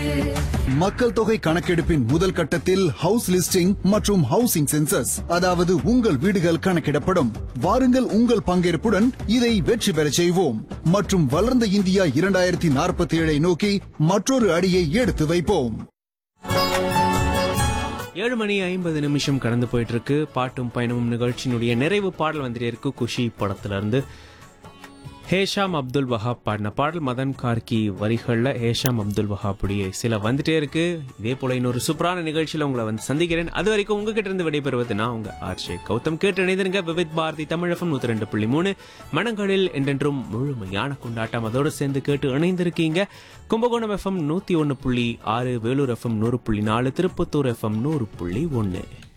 மக்கள் தொகை கணக்கெடுப்பின் முதல் கட்டத்தில் ஹவுஸ் லிஸ்டிங் மற்றும் ஹவுசிங் சென்சஸ் அதாவது உங்கள் வீடுகள் கணக்கிடப்படும் வாருங்கள் உங்கள் பங்கேற்புடன் இதை வெற்றி பெறச் செய்வோம் மற்றும் வளர்ந்த இந்தியா இரண்டாயிரத்தி நாற்பத்தி ஏழை நோக்கி மற்றொரு அடியை எடுத்து வைப்போம் ஏழு மணி ஐம்பது நிமிஷம் கடந்து போயிட்டு இருக்கு பாட்டும் பயணமும் நிகழ்ச்சியினுடைய நிறைவு பாடல் வந்துட்டே இருக்கு குஷி படத்துல இருந்து ஹேஷாம் அப்துல் வஹாப் பாடின பாடல் மதன் கார்கி வரிகளில் ஹேஷாம் அப்துல் வஹாப்புடைய சில வந்துட்டே இருக்கு இதே போல இன்னொரு சூப்பரான நிகழ்ச்சியில் உங்களை வந்து சந்திக்கிறேன் அது வரைக்கும் உங்ககிட்ட இருந்து விடைபெறுவது நான் உங்க ஆர்ஷே கௌதம் கேட்டு இணைந்திருங்க விவித் பாரதி தமிழகம் நூத்தி ரெண்டு புள்ளி மூணு மனங்களில் என்றென்றும் முழுமையான கொண்டாட்டம் அதோடு சேர்ந்து கேட்டு இணைந்திருக்கீங்க கும்பகோணம் எஃப்எம் நூத்தி ஒன்னு புள்ளி ஆறு வேலூர் எஃப்எம் நூறு புள்ளி நாலு திருப்பத்தூர் எஃப்எம் நூறு புள்ளி ஒன்னு